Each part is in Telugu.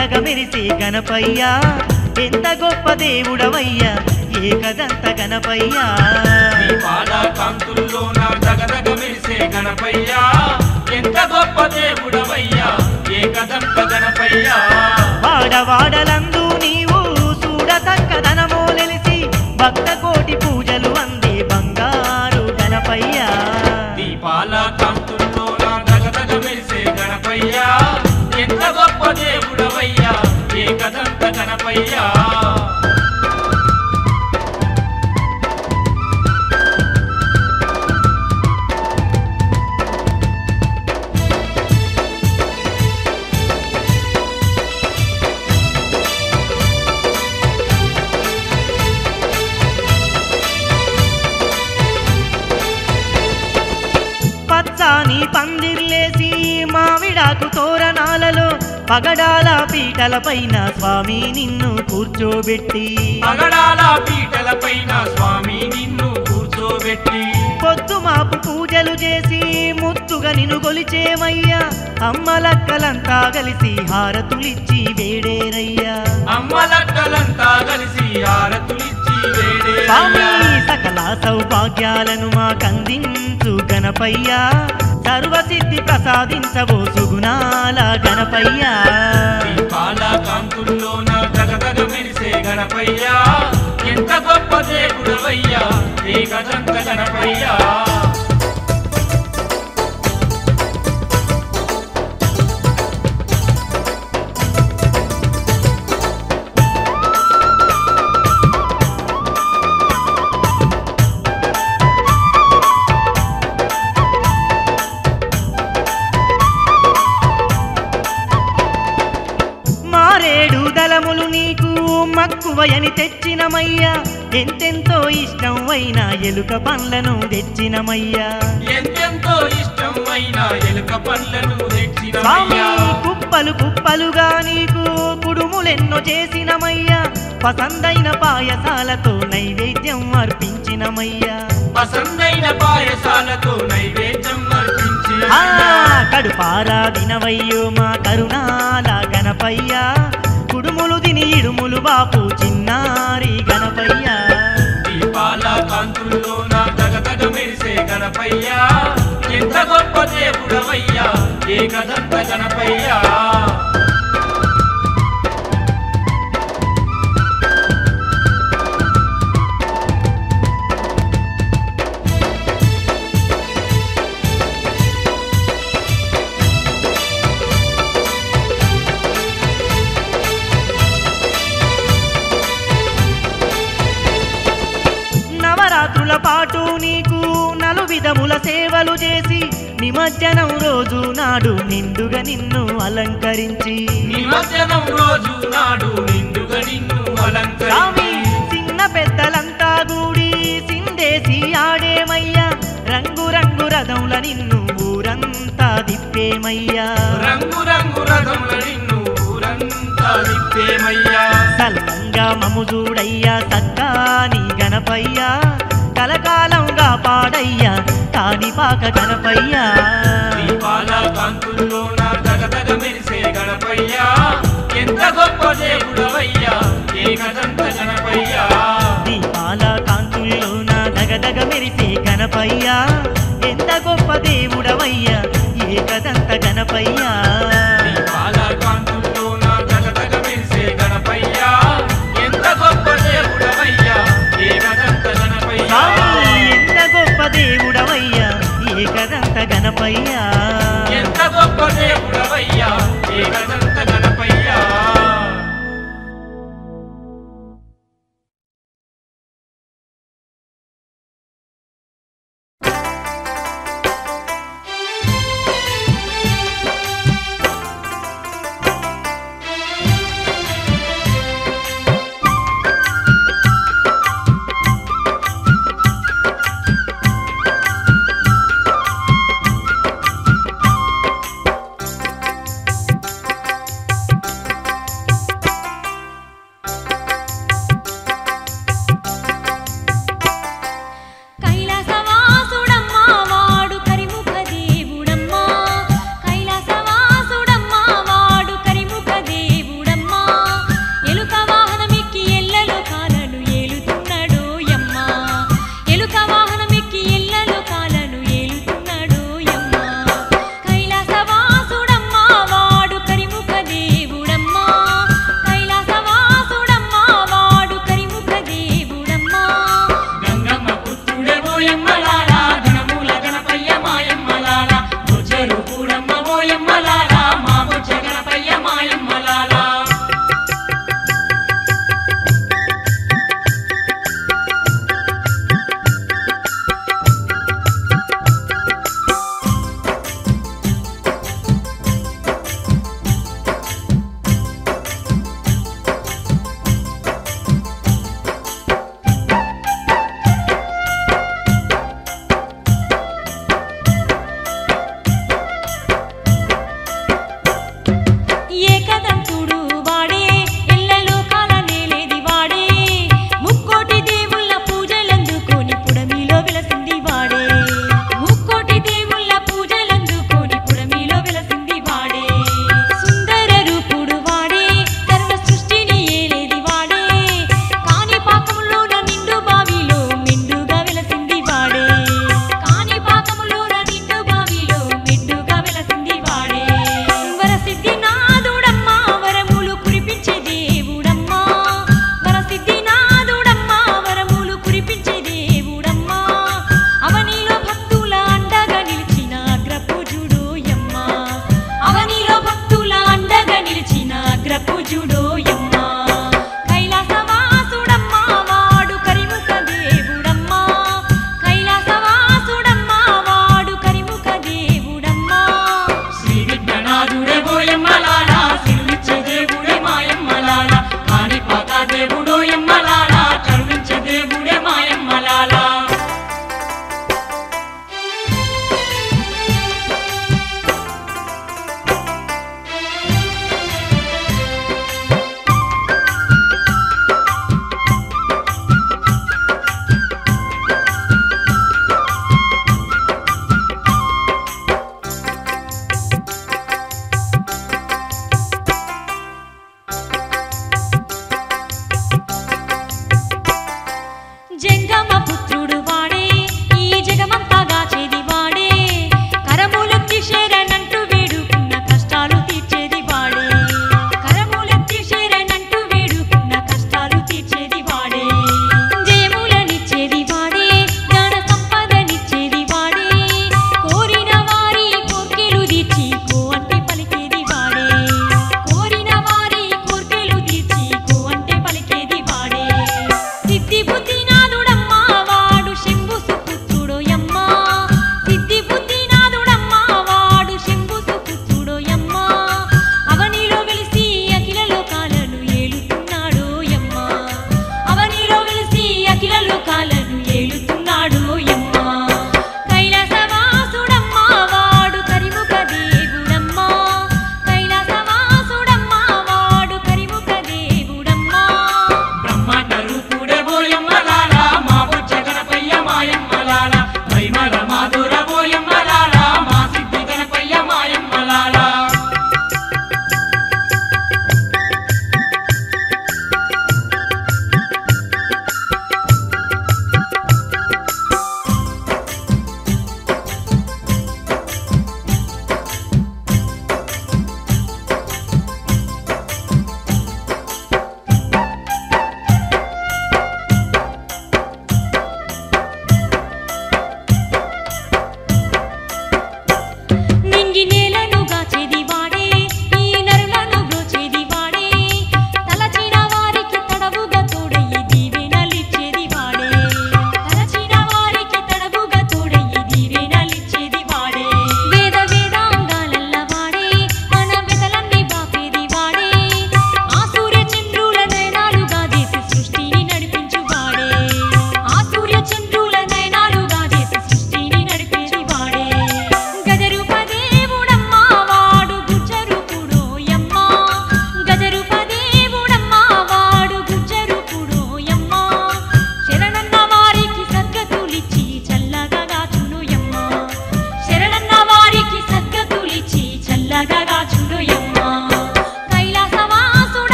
దగదగ మెరిసే గణపయ్యా ఎంత గొప్ప దేవుడవయ్యా ఏకదంత గణపయ్యా దీపాల కాంతుల్లోన దగదగ మెరిసే గణపయ్యా ఎంత గొప్ప దేవుడవయ్యా ఏకదంత గణపయ్యా వాడవాడలందు నీవు చూడతక్కదనమో నెలిసి భక్త కోటి పూజలు అందే బంగారు గణపయ్యా దీపాల కాంతుల్లోన దగదగ మెరిసే గణపయ్యా ఎంత గొప్ప దేవుడవయ్యా ఏకదంత గణపయ్యా పచ్చాని పందిర్లేసి మావిడాకు తోరణాలలో పగడాల పీటల పైన స్వామి నిన్ను కూర్చోబెట్టి పగడాల పీటల పైన స్వామి నిన్ను కూర్చోబెట్టి పొద్దు మాపు పూజలు చేసి ముత్తుగా నిన్ను గొలిచేమయ్యా అమ్మలక్కలంతా కలిసి హారతులిచ్చి వేడేరయ్యా అమ్మలక్కలంతా కలిసి ఆరతులిచ్చి వేడే స్వామి సకల సౌభాగ్యాలను మాకందించు గణపయ్యా సర్వసిద్ధి ప్రసాదించవో సుగుణాల గణపయ్యా దీపాల కాంతుల్లోన దగదగ మెరిసే గణపయ్యా ఎంత గొప్ప దేవుడవయ్యా ఏకదంత గణపయ్యా మారేడు దళములు నీకు మక్కువయని తెచ్చినమయ్యా ఎంతెంతో ఇష్టం అయిన ఎలుక పండ్లను తెచ్చినమయ్యా ఎంతెంతో ఇష్టం అయిన ఎలుక పళ్ళను స్వామి తెచ్చినవయ్యా కుప్పలు కుప్పలుగా నీకు కుడుములెన్నో చేసినమయ్యా పసందైన పాయసాలతో నైవేద్యం అర్పించినమయ్యా పసందైన పాయసాలతో నైవేద్యం అర్పించి ఆ కడుపారా వినవయ్యో మా కరుణాల గణపయ్యా కుడుములు తిని ఇడుములు బాపు చిన్నారి గణపయ్యా దీపాల కాంతుల్లోన దగదగ మెరిసే గణపయ్యా ఎంత గొప్ప దేవుడవయ్యా ఏకదంత గణపయ్యా నవరాత్రుల పాటు నీకు నలు విధముల సేవలు చేసి నిమజ్జనం రోజు నాడు నిండుగా నిన్ను అలంకరించి నిమజ్జనం రోజు నాడు నిండుగా నిన్ను స్వామి అలంకరించి చిన్న పెద్దలంతా కూడి సిందేసి ఆడేమయ్యా రంగు రంగు రథముల నిన్ను ఊరంతా దిప్పేమయ్యా రంగు రంగు రథముల నిన్ను ఊరంతా తిప్పేమయ్యా సల్లంగా మము చూడయ్యా సక్కాని గణపయ్యా కలకాలంగా పాడయ్యా కానిపాక గణపయ్యా దీపాల కాంతుల్లోన దగదగ మెరిసే గణపయ్యా ఎంత గొప్ప దేవుడవయ్యా ఏకదంత గణపయ్యా దీపాల కాంతుల్లోన దగదగ మెరిసే గణపయ్యా ఎంత గొప్ప దేవుడవయ్యా ఏకదంత గణపయ్యా దీపాల కాంతుల్లోన దగదగ మెరిసే గణపయ్యా ఎంత గొప్ప దేవుడవయ్యా ఏకదంత గణపయ్యా స్వామి ఎంత గొప్ప దేవుడవయ్యా ఏకదంత గణపయ్యా ఎంత గొప్ప దేవుడవయ్యా ఏకదంత గణపయ్యా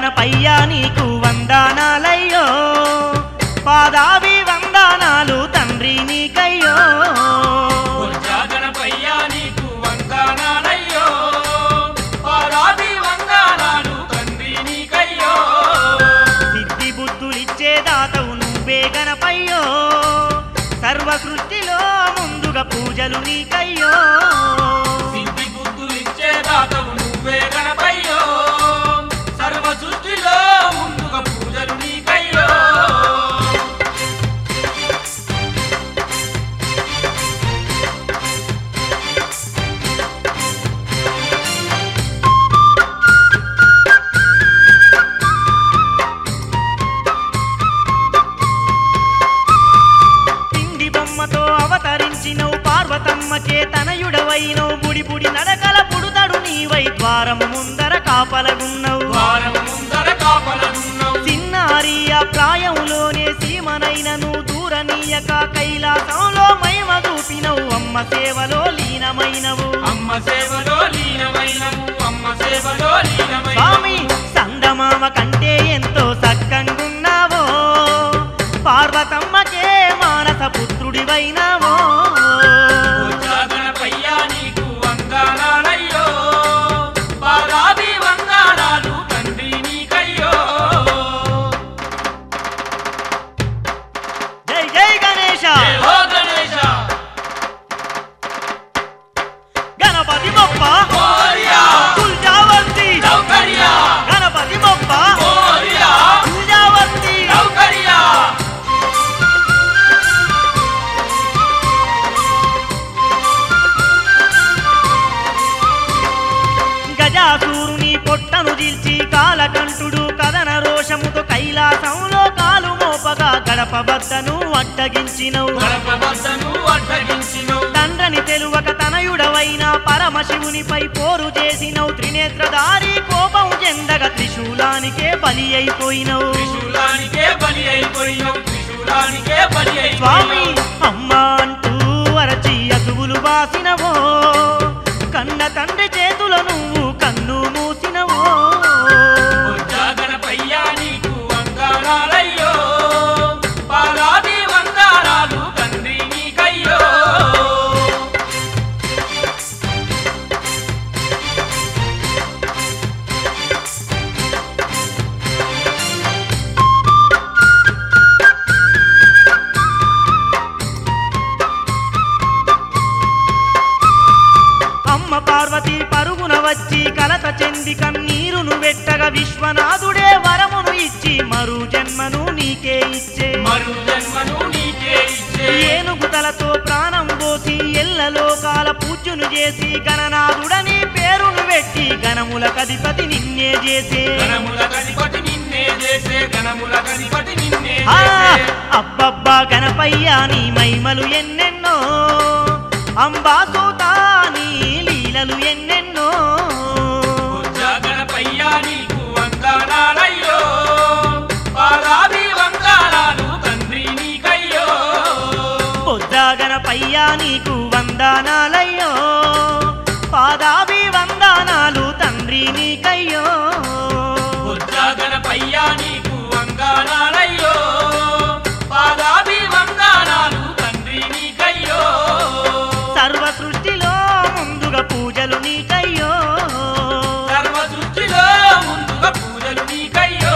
గణపయ్యా నీకు వందనాలయ్యో పాదాభి వందనాలు తండ్రి నీకయ్యో బొజ్జా గణపయ్య నీకు వందనాలయ్యో పాదాభి వందనాలు తండ్రి నీకయ్యో సిద్ధి బుద్ధులిచ్చే దాతవు నువ్వే గణపయ్యో సర్వ సృష్టిలో ముందుగా పూజలు నీకయ్యో సిద్ధి బుద్ధులిచ్చే దాతవు నువ్వే గణపయ్యో సర్వ సృష్టిలో ముందుగా పూజలు నీకయ్యో పిండి బొమ్మతో అవతరించినవు పార్వతమ్మకే తనయుడవైనవు బుడి బుడి నడకల పుడుతడు నీవై ద్వారము ముందర కాపలగున్నవు ద్వారం ముందర కాపలనున్నావు చిన్నారి ఆ ప్రాయంలోనే సీమనైనను దూరనీయక కైలాసంలో మహిమ చూపినవు అమ్మ సేవలో లీనమైనవు అమ్మ సేవలో లీనమైనము అమ్మ సేవలో లీనమైన స్వామి సందమామ కంటే ఎంతో సక్కంగున్నావో పార్వతమ్మకే మానస పుత్రుడివైనావో గణపయ్య నీకు వందనాలయ్యో పాదాభి వందనాలు తండ్రి నీకయ్యో జై జై గణేశ జై హో గణేశ గణపతి బొప్ప మోరియా తుల్జావర్తి సౌకర్య గణపతి బొప్ప మోరియా తుల్జావర్తి సౌకర్య గజాసూరుని పొట్టను చీల్చి కాలకంఠుడు కథన రోషముతో కైలాసంలో కాలు మోపగా గడప బద్దను అడ్డగించినవు గడప వద్దను అడ్డగించిను తండ్రని తెలువక తనయుడవైన పరమశివునిపై పోరు చేసినవు త్రినేత్రధారి కోపం చెందగ త్రిశూలానికే బలి అయిపోయినవు త్రిశూలానికే బలి అయిపోయావు త్రిశూలానికే బలి స్వామి అయిపోయావు అమ్మ అంటూ అరచి అసువులు బాసినవో కన్న తండ్రి చేతుల నువ్వు కన్ను మూసినవో బొజ్జా గణపయ్య నీకు వందనాలయ్యో పాదాది వందనాలు తండ్రి నీకయ్యో అమ్మ పార్వతి పరుగున వచ్చి కలత చెంది కన్నీరును వెట్టగా విశ్వనాథుడే వరమును ఇచ్చి మరు జన్మను నీకే ఇచ్చే మరు జన్మను నీకే ఇచ్చే ఏనుగు తలతో ప్రాణం పోసి ఎల్ల లోకాల పూజను చేసి గణనాథుడని పేరును పెట్టి గణముల కధిపతి నిన్నే చేసే గణముల గణపతి నిన్నే చేసే గణముల గణపతి నిన్నే ఆ, చేసే అబ్బబ్బా గణపయ్యా నీ మహిమలు ఎన్నెన్నో అంబాసూతా నీ లీలలు ఎన్నెన్నో బొజ్జా గణపయ్య నీకు వందనాలయ్యో పాదాది వందనాలు తండ్రి నీకయ్యో పొద్దా గణపయ్యా నీకు వందనాలయ్యో పాదాభి వందనాలు తండ్రి నీకయ్యో బొజ్జా గణపయ్య నీకు వందనాలయ్యో పాదాభి వందనాలు తండ్రి నీకయ్యో సర్వ సృష్టిలో ముందుగా పూజలు నీకయ్యో సర్వ సృష్టిలో ముందుగా పూజలు నీకయ్యో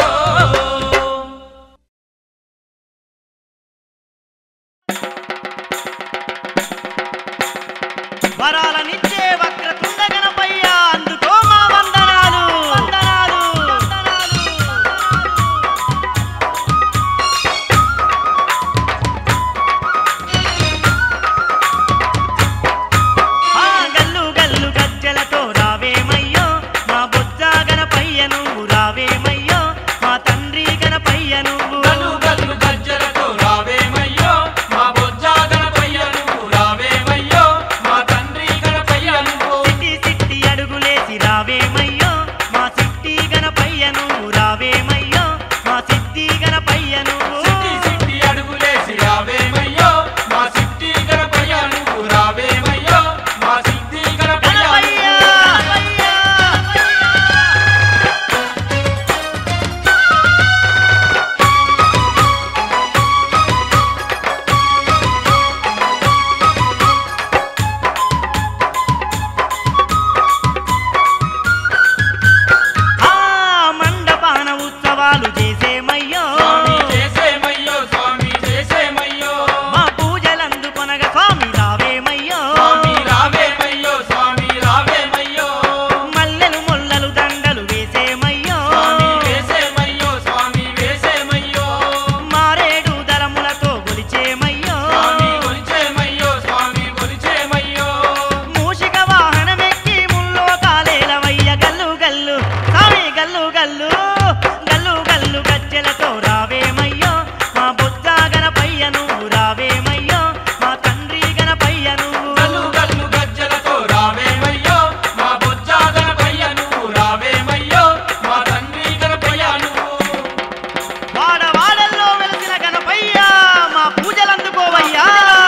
ఉత్సవాలు చేసేమయ్యో స్వామి చేసేమయ్యో స్వామి చేసేమయ్యో మా పూజలందుకొనగ స్వామి రావేమయ్యో స్వామి రావేమయ్యో స్వామి రావేమయ్యో మల్లెలు ముల్లలు దండలు వేసేమయ్యో స్వామి వేసేమయ్యో స్వామి వేసేమయ్యో మారేడు దళములతో గొలిచేమయ్యో స్వామి కొలిచేమయ్యో స్వామి కొలిచేమయ్యో మూషిక వాహనమెక్కి ముల్లో కాలేలవయ్య గల్లు గల్లు స్వామి గల్లు గల్లు గల్లు గల్లు గజ్జెలతో రావేమయ్యో మా బుద్ధ గణపయ్యను రావేమయ్యో మా తండ్రి గణపయ్యను గల్లు గల్లు గజ్జలతో రావేమయ్యో మా బొజ్జా గణపయ్య నువ్వు రావేమయ్యో మా తండ్రి గణపయ్య నువ్వు వాడ వాడల్లో వెలిసిన గణపయ్య మా పూజలందుకోవయ్యా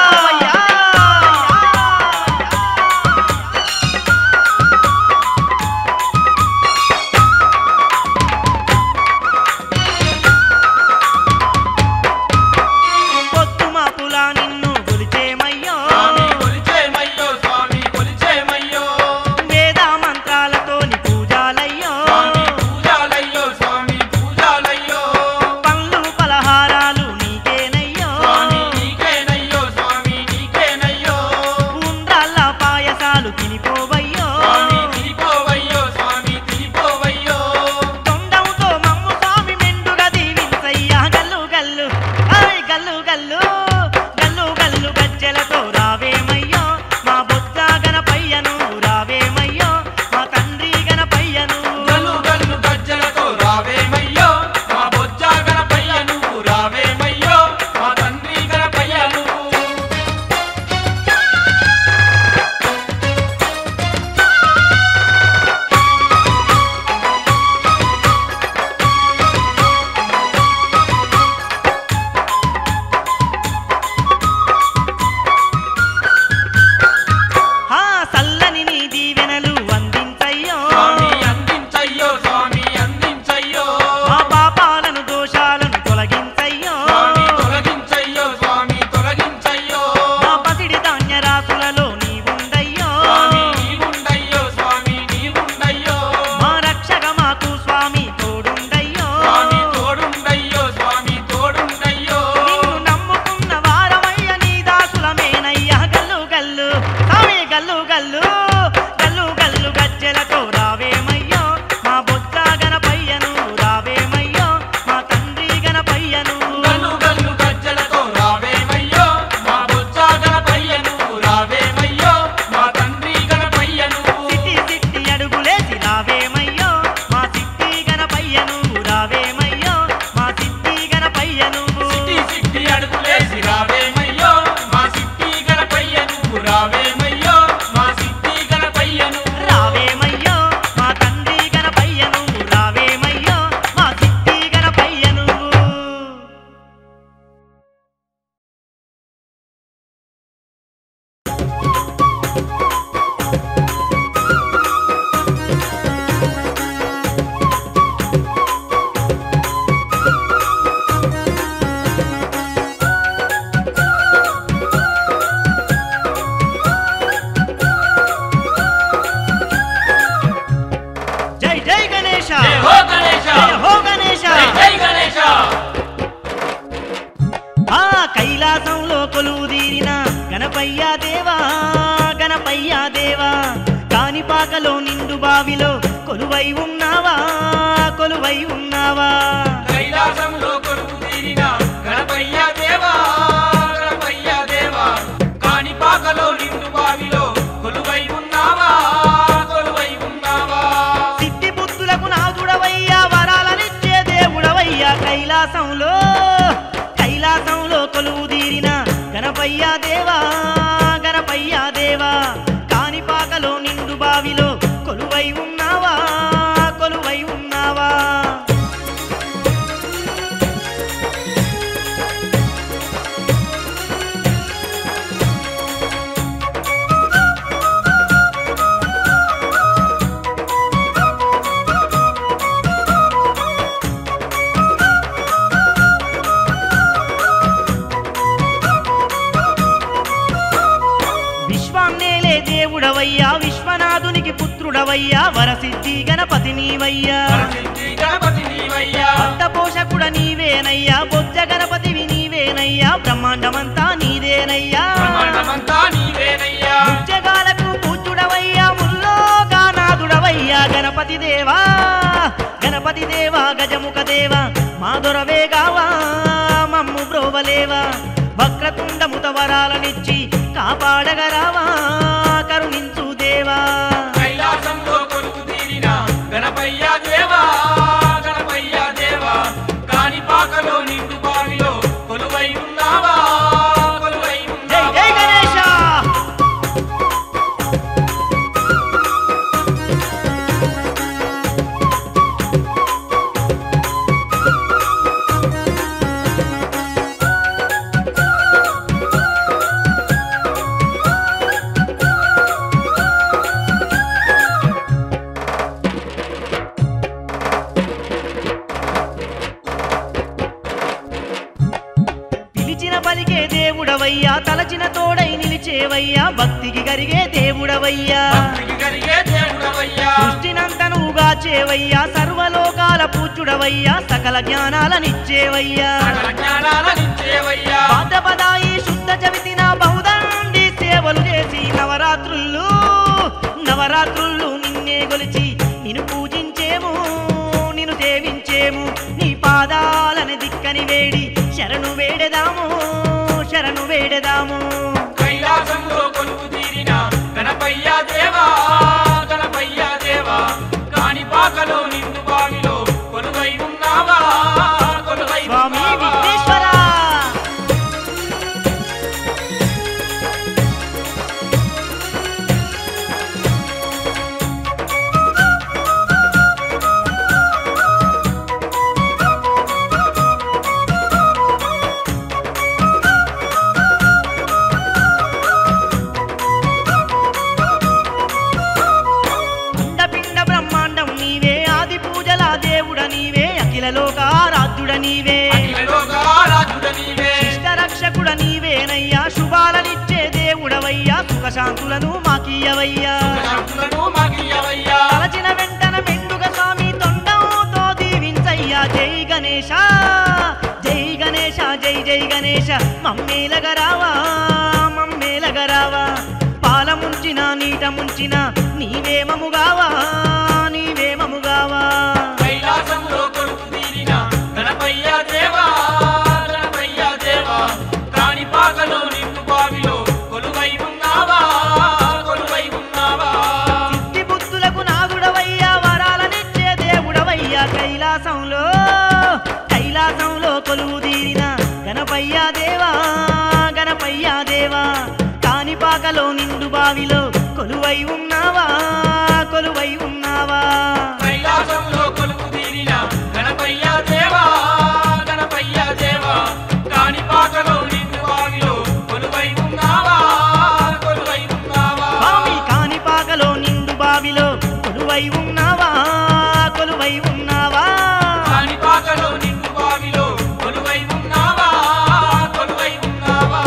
పొత్తు మాపులా నిన్ను గొలిచేమయ్యో స్వామి కొలిచేమయ్యో స్వామి కొలిచేమయ్యో వేద మంత్రాలతోని పూజాలయ్యో స్వామి పూజాలయ్యో స్వామి పూజాలయ్యో పండ్లు పలహారాలు నీకేనయ్యో స్వామి నీకేనయ్యో స్వామి నీకేనయ్యో ఉండ్రాళ్ళ పాయసాలు తినిపోవయ్యో స్వామి తిరిపోవయ్యో స్వామి తిరిపోవయ్యో తొండంతో మమ్ము స్వామి మెండుగా దీవించయ్యా గల్లు గల్లు ఆయ్ గల్లు గల్లు గల్లు గల్లు గజ్జెలతో రావేమయ్యో మా బొత్త గణపయ్యను రావేమయ్యో మా తండ్రి గణపయ్యను గల్లు గల్లు గజ్జలతో రావేమయ్యో మా బొజ్జా గణపయ్య నువ్వు రావేమయ్యో మా తండ్రి గణపయ్య నువ్వు హా సల్లని నీ దీవెనలు అందించయ్యో స్వామి అందించయ్యో స్వామి అందించయ్యో మా పాపాలను దోషాలను తొలగించయ్యో స్వామి తొలగించయ్యో స్వామి తొలగించయ్యో మా పసిడి ధాన్య రాసులలో నీవుండయ్యో స్వామి నీవుండయ్యో స్వామి నీవుండయ్యో మా రక్షక మాకు స్వామి తోడుండయ్యో స్వామి తోడుండయ్యో స్వామి తోడుండయ్యో నిన్ను నమ్ముకున్న వారమయ్య నీ దాసులమేనయ్యా గల్లు గల్లు స్వామి గల్లు గల్లు గల్లు గల్లు గజ్జెలతో రావేమయ్యో మా బొత్త గణపయ్యను రావేమయ్యో మా తండ్రి గణపయ్యను గల్లు గల్లు గజ్జలతో రావేమయ్యో మా బొజ్జా గణపయ్య నువ్వు రావేమయ్యో మా తండ్రి గణపయ్య నువ్వు సిట్టి సిట్టి అడుగులేసి రావేమయ్యో మా సిట్టి గణపయ్యను రావేమయ్యో మా సిట్టి గణపయ్యను సిట్టి సిట్టి అడుగులేసి రావేమయ్యో మా సిట్టి గణపయ్య నువ్వు రావేమయ్యో మా సిట్టి గణపయ్య నువ్వు రావేమయ్యో మా తండ్రి గణపయ్యను రావేమయ్యో మా సిట్టి గణపయ్యను జై జై గణేశ జై హో గణేశ జై హో గణేశ జై జై గణేశ ఆ కైలాసంలో కొలువు తీరిన గణపయ్య దేవా గణపయ్య దేవా కానిపాకలో నిండు బావిలో కొలువై ఉన్నావా కొలువై ఉన్నావా కైలాసంలో కొలువు తీరిన గణపయ్య దేవా గణపయ్య దేవా కాణిపాకలో నిండు బావిలో కొలువై ఉన్నావా కొలువై ఉన్నావా సిట్టి బుద్ధులకు నాదుడవయ్యా వరాలనిచ్చే దేవుడవయ్యా కైలాసంలో కైలాసంలో కొలువు తీరిన గణపయ్య దేవా గణపయ్య దేవా కానిపాకలో నిండు బావిలో కొలువై ఉన్నావా కొలువై ఉన్నావా విశ్వాన్నేలే దేవుడవయ్యా విశ్వనాథునికి పుత్రుడవయ్యా వరసిద్ధి గణపతి నీవయ్యా వరసిద్ధి గణపతి నీవయ్యా భక్త నీవేనయ్యా బ్రహ్మాండమంతా నీదేనయ్యా బ్రహ్మాండమంతా నీవేనయ్యా జగాలకు పూజుడవయ్యా ముల్లోకానాథుడవయ్యా గణపతి దేవా గణపతి దేవా గజముఖ దేవా మాధురవే గావా మమ్ము బ్రోవలేవా వక్రతుండముత వరాలనిచ్చి కాపాడగరావా కరుణించు దేవా కైలాసంలో కొలువు తీరిన గణపయ్య దేవా గణపయ్య దేవా కాణిపాకలో నిండు బావిలో కొలువై ఉన్నావా కొలువై జై జై ఉన్నావా గణేశ పిలిచిన పలికే దేవుడవయ్యా తలచిన తోడై నిలిచేవయ్యా భక్తికి గరిగే దేవుడవయ్యా భక్తికి కలిగే దేవుడవయ్యా సృష్టినంతనుగా చేవయ్యా సర్వలోకాల పూజుడవయ్యా సకల జ్ఞానాలనిచ్చేవయ్యా సకల జ్ఞానాలనిచ్చేవయ్యా భాద్రపదాయి శుద్ధ చవితిన బహుదండి సేవలు చేసి నవరాత్రులు నవరాత్రులు నిన్నే గొలిచి నిన్ను పూజించేము నిన్ను సేవించేము నీ పాదాలని దిక్కని వేడి శరణు వేడెదాము శరణు వేడెదాము కైలాసంలో కొలువు తీరిన గణపయ్య దేవా గణపయ్య దేవా కాణిపాకలో నిండు బావిలో కొలువై ఉన్నావా కొలువై స్వామి ఉన్నావా విఘ్నేశ్వర అండపిండ బ్రహ్మాండం నీవే ఆది పూజల దేవుడ నీవే అఖిల లోకారాధ్యుడ నీవే అఖిలలోకారాధ్యుడ నీవే ఇష్ట రక్షకుడ నీవేనయ్యా శుభాలనిచ్చే దేవుడవయ్యా సుఖశాంతులను మాకీయవయ్యా శక్తులను మాకియ్యవయ్యా తలచిన వెంటన మెండుగ స్వామి తొండంతో దీవించయ్యా జై గణేశ జై గణేశ జై జై గణేశ మమ్మేలగరావా మమ్మేలగరావా పాల ముంచిన నీట ముంచిన నీవేమముగావా నీవేమముగావా కైలాసంలో కొలువు తీరిన గణపయ్య దేవా గణపయ్య దేవా కాణిపాకలో నిండు బావిలో కొలువై ఉన్నావా కొలువై ఉన్నావా సిద్ధి బుద్ధులకు నాగుడవయ్యా వరాలనిచ్చే దేవుడవయ్యా కైలాసంలో కైలాసంలో కొలువు తీరిన గణపయ్య దేవా గణపయ్య దేవా కాణిపాకలో నిండు బావిలో కొలువై ఉన్నావా కొలువై ఉన్నావా కైలాసంలో కొలువు తీరిన గణపయ్య దేవా గణపయ్య దేవా కాణిపాకలో నిండు బావిలో కొలువై ఉన్నావా కొలువై ఉన్నావా స్వామి కాణిపాకలో నిండు బావిలో కొలువై ఉన్నావా కొలువై ఉన్నావా కాణిపాకలో నిండు బావిలో కొలువై ఉన్నావా కొలువై ఉన్నావా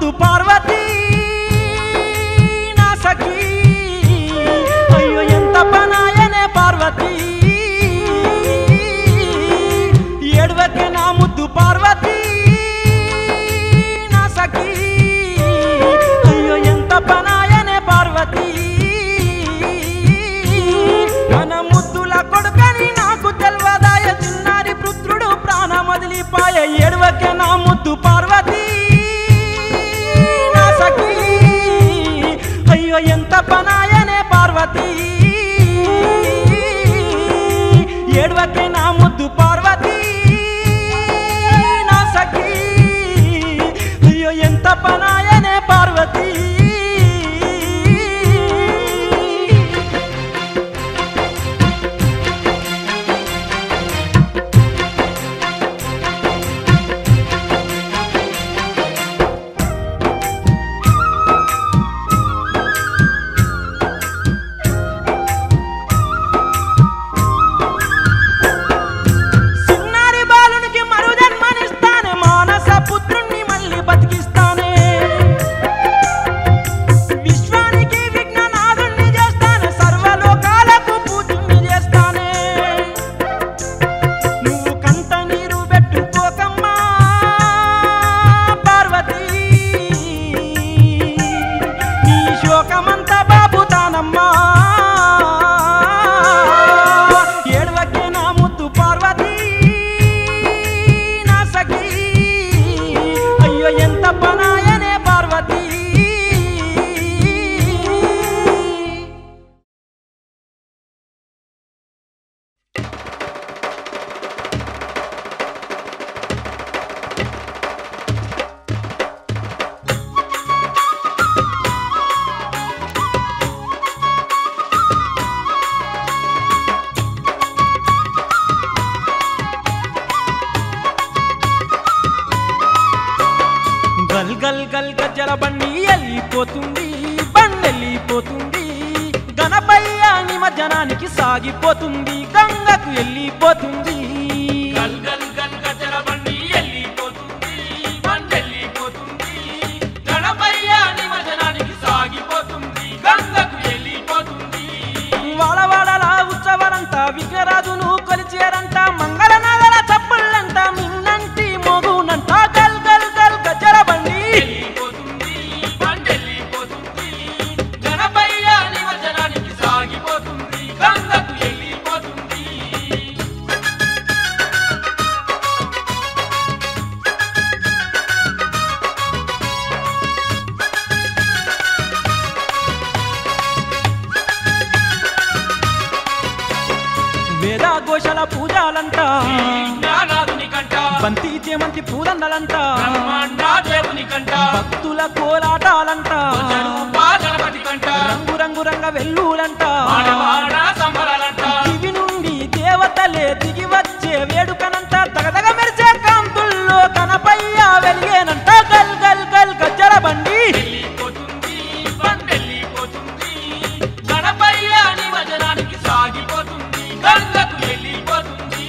ముద్దు పార్వతి నా సఖీ అయ్యో ఎంత పనాయనే పార్వతి ఏడువకే నా ముద్దు పార్వతి నా సఖీ అయ్యో ఎంత పనాయనే పార్వతి మన ముద్దుల కొడుకని నాకు తెల్వదాయ చిన్నారి పుత్రుడు ప్రాణం వదిలిపాయ ఏడువకే నా ముద్దు పార్వతి నా సఖీ అయ్యో ఎంత పనాయనే పార్వతి ఏడువకే నా ముద్దు పార్వతి నా సఖీ అయ్యో ఎంత పనాయనే పార్వతి చిన్నారి బాలునికి మరు జన్మనిస్తానే మానస పుత్రుణ్ణి మళ్ళీ బతికిస్తానే విశ్వానికి విఘ్ననాథుణ్ణి చేస్తానే సర్వలోకాలకు పూజుణ్ణి చేస్తానే నువ్వు కంట నీరు పెట్టుకోకమ్మా పార్వతి నీ శోకమంతా బాబుతానమ్మా ఏడవకే నా ముద్దు పార్వతి నా సఖీ అయ్యో ఎంత పనాయనే పార్వతి గల్ గల్ గల్ గజ్జల బండి వెళ్ళిపోతుంది బండి వెళ్ళిపోతుంది గణపయ్య నిమజ్జనానికి సాగిపోతుంది గంగకు వెళ్ళిపోతుంది గల్ గల్ గల్ గజల బండి వెళ్ళిపోతుంది బండి వెళ్ళిపోతుంది గణపయ్య నిమజ్జనానికి సాగిపోతుంది గంగకు వెళ్ళిపోతుంది వాడవాడల ఉత్సవాలంతా విఘ్నరాజును కొలిచేరంట మంగళ నగర చప్పుళ్ళంట మిన్నంటి మోగునంట గల్ గల్ గల్ గజ్జల బండి వెళ్ళిపోతుంది బండి వెళ్ళిపోతుంది గణపయ్య నిమజ్జనానికి సాగిపోతుంది గంగకు వెళ్ళిపోతుంది వేదాఘోషల పూజాలంట జ్ఞానాదుని కంట బంతి చేమంతి పూదండలంట బ్రహ్మాండ దేవుని కంట భక్తుల కోలాటాలంట జరుపా గణపతి కంట రంగు రంగు రంగ వెల్లులంట మానవాడ సంబరాలంట దివి నుండి దేవతలే దిగి వచ్చే వేడుకనంట తగదగ మెరిసే కాంతుల్లో కనపయ్య వెలిగేనంట గల్ గల్ గల్ గజ్జల బండి వెళ్ళిపోతుంది బండి వెళ్ళిపోతుంది గణపయ్య నిమజ్జనానికి సాగిపోతుంది గంగకు వెళ్ళిపోతుంది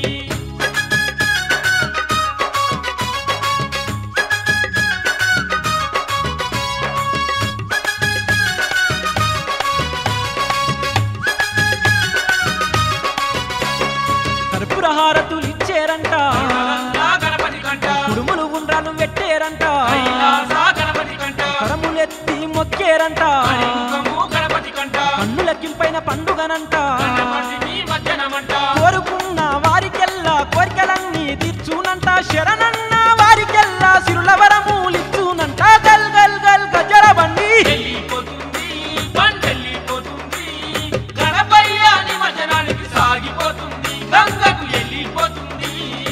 కర్పూర హారతులు ఇచ్చేరంట గంగా గణపతి కంట కుడుములు ఉండ్రాలు పెట్టేరంట కైలాస గణపతి కంట కరములెత్తి మొక్కేరంట కరిముఖము గణపతి కంట కన్నులకింపైన పండుగనంట గణపతిని మధ్యనమంట కోరుకున్న వారికెల్లా కోరికలన్నీ తీర్చునంట శరణన్న వారికెల్లా సిరుల వరములిచ్చునంట గల్ గల్ గల్ గజల బండి వెళ్ళిపోతుంది బండి వెళ్ళిపోతుంది గణపయ్య నిమజ్జనానికి సాగిపోతుంది గంగకు వెళ్ళిపోతుంది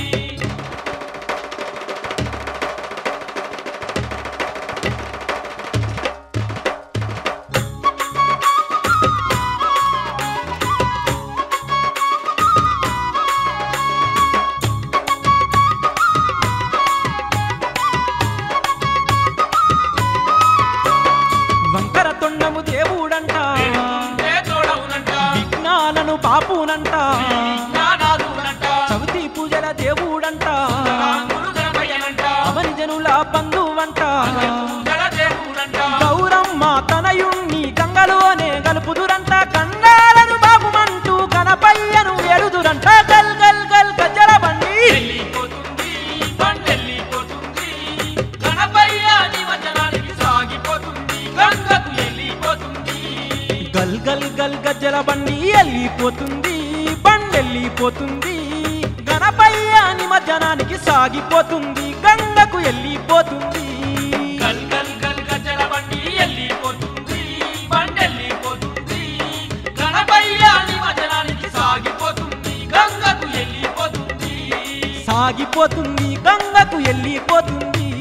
వంకర తొండము దేవుడంట ఏ తోడవునంట విఘ్నాలను పాపునంట జ్ఞానాదునంట చవితి పూజల దేవుడంట రాముడు గణపయ్యనంట అవని జనుల బంధువంట బాగువంట పూజల దేవుడంట గౌరమ్మ తనయుణ్ణి గంగలోనే గలుపుదురంట కండాలను బాగుమంటూ గణపయ్యను వేడుదురంట గల్ గల్ గల్ గజ్జల బండి వెళ్ళిపోతుంది బండెళ్ళిపోతుంది గణపయ్య నిమజ్జనానికి సాగిపోతుంది గంగకు వెళ్ళిపోతుంది గల్ గల్ గల్ గజ్జల బండి వెళ్ళిపోతుంది బండెళ్ళిపోతుంది గణపయ్య నిమజ్జనానికి సాగిపోతుంది గంగకు వెళ్ళిపోతుంది గల్ గల్ గల్ గజ్జల బండి వెళ్ళిపోతుంది బండెళ్ళిపోతుంది గణపయ్య నిమజ్జనానికి సాగిపోతుంది గంగకు వెళ్ళిపోతుంది సాగిపోతుంది గంగకు వెళ్ళిపోతుంది